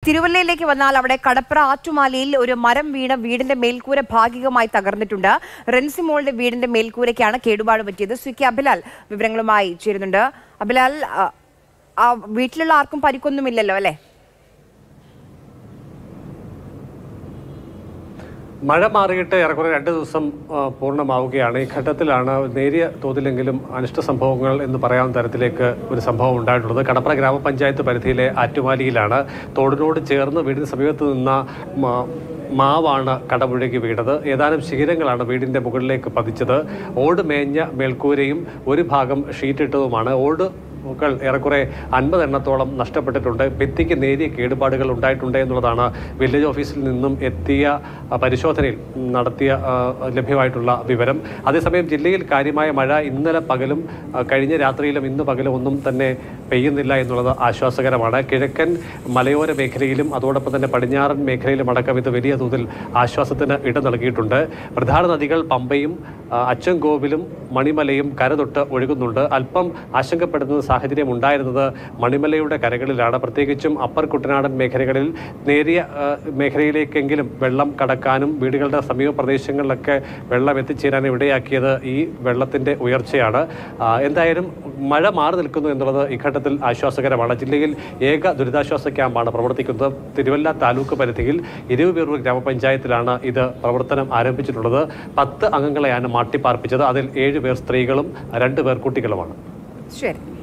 തിരുവല്ലയിലേക്ക് വന്നാൽ അവിടെ കടപ്ര ആറ്റുമാലിയിൽ ഒരു മരം വീണ വീടിന്റെ മേൽക്കൂര ഭാഗികമായി തകർന്നിട്ടുണ്ട് റെൻസിമോളുടെ വീടിന്റെ മേൽക്കൂരയ്ക്കാണ് കേടുപാട് പറ്റിയത് സ്വിക്കി അബിലാൽ വിവരങ്ങളുമായി ചേരുന്നുണ്ട് അബിലാൽ ആ, ആ വീട്ടിലുള്ള ആർക്കും പരിക്കൊന്നുമില്ലല്ലോ അല്ലേ മഴ മാറിയിട്ട് ഏറെക്കുറെ രണ്ട് ദിവസം ആ, പൂർണ്ണമാവുകയാണ് ഈ ഘട്ടത്തിലാണ് നേരിയ തോതിലെങ്കിലും അനിഷ്ട സംഭവങ്ങൾ എന്ന് പറയാവുന്ന തരത്തിലേക്ക് ഒരു സംഭവം ഉണ്ടായിട്ടുള്ളത് കടപ്ര ഗ്രാമപഞ്ചായത്ത് പരിധിയിലെ ആറ്റുമാലിയിലാണ് തോടിനോട് ചേർന്ന് വീടിന് സമീപത്ത് നിന്ന മ- മാവാണ് കടപുഴകി വീണത് ഏതാനും ശിഖരങ്ങളാണ് വീടിന്റെ മുകളിലേക്ക് പതിച്ചത് ഓട് മേഞ്ഞ മേൽക്കൂരയും ഒരു ഭാഗം ഷീറ്റിട്ടതുമാണ് ഓട് കൾ ഏറെക്കുറെ അൻപത് എണ്ണത്തോളം നഷ്ടപ്പെട്ടിട്ടുണ്ട് ഭിത്തിക്ക് നേരിയ കേടുപാടുകൾ ഉണ്ടായിട്ടുണ്ട് എന്നുള്ളതാണ് വില്ലേജ് ഓഫീസിൽ നിന്നും എത്തിയ ആ, പരിശോധനയിൽ നടത്തിയ ആ, ലഭ്യമായിട്ടുള്ള വിവരം അതേസമയം ജില്ലയിൽ കാര്യമായ മഴ ഇന്നലെ പകലും ആ, കഴിഞ്ഞ രാത്രിയിലും ഇന്ന് പകലും ഒന്നും തന്നെ പെയ്യുന്നില്ല എന്നുള്ളത് ആശ്വാസകരമാണ് കിഴക്കൻ മലയോര മേഖലയിലും അതോടൊപ്പം തന്നെ പടിഞ്ഞാറൻ മേഖലയിലും അടക്കം ഇത് വലിയ തോതിൽ ആശ്വാസത്തിന് ഇട നൽകിയിട്ടുണ്ട് പ്രധാന നദികൾ പമ്പയും ആ, അച്ചൻകോവിലും മണിമലയും കരതൊട്ട് ഒഴുകുന്നുണ്ട് അല്പം ആശങ്കപ്പെടുന്ന സാഹചര്യം ഉണ്ടായിരുന്നത് മണിമലയുടെ കരകളിലാണ് പ്രത്യേകിച്ചും അപ്പർ കുട്ടനാടൻ മേഖലകളിൽ നേരിയ ആ, മേഖലയിലേക്കെങ്കിലും വെള്ളം കടക്കാനും വീടുകളുടെ സമീപ പ്രദേശങ്ങളിലൊക്കെ വെള്ളം എത്തിച്ചേരാനും ഇടയാക്കിയത് ഈ വെള്ളത്തിന്റെ ഉയർച്ചയാണ് ആ, എന്തായാലും മഴ മാറി നിൽക്കുന്നു എന്നുള്ളത് ഇഘട്ടത്തിൽ ആശ്വാസകരമാണ് ജില്ലയിൽ ഏക ദുരിതാശ്വാസ ക്യാമ്പാണ് പ്രവർത്തിക്കുന്നത് തിരുവല്ല താലൂക്ക് പരിധിയിൽ ഇരുപേറൂർ ഗ്രാമപഞ്ചായത്തിലാണ് ഇത് പ്രവർത്തനം ആരംഭിച്ചിട്ടുള്ളത് പത്ത് അംഗങ്ങളെയാണ് മാട്ടിപ്പാർപ്പിച്ചത് അതിൽ ഏഴ് പേർ സ്ത്രീകളും രണ്ട് പേർ കുട്ടികളുമാണ് ശരി